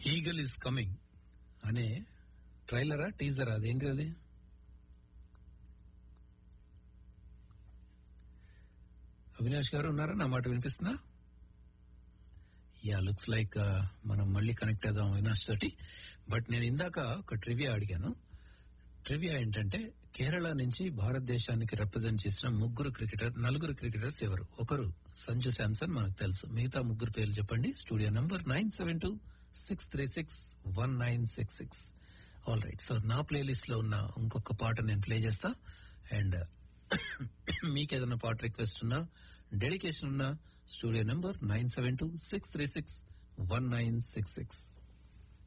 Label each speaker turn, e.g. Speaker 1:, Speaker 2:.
Speaker 1: eagle is coming అనే ట్రైలరా టీజరా అదేంటి అది అవినాష్ గారు ఉన్నారా నా మాట వినిపిస్తుందా యా లుక్స్ లైక్ మనం మళ్ళీ కనెక్ట్ అవుదాం అవినాష్ తోటి బట్ నేను ఇందాక ఒక ట్రివియా అడిగాను ట్రివియా ఏంటంటే కేరళ నుంచి భారతదేశానికి రిప్రజెంట్ చేసిన ముగ్గురు క్రికెటర్ నలుగురు క్రికెటర్స్ ఎవరు ఒకరు సంజు శాంసన్ మనకు తెలుసు మిగతా ముగ్గురు పేర్లు చెప్పండి studio number nine seven two six three six one nine six six all right so నా ప్లేలిస్ట్ లో ఉన్న ఇంకొక పాట నేను ప్లే చేస్తా అండ్ మీకు ఏదైనా పాట రిక్వెస్ట్ ఉన్నా డెడికేషన్ ఉన్నా studio number nine seven two six three six one nine six six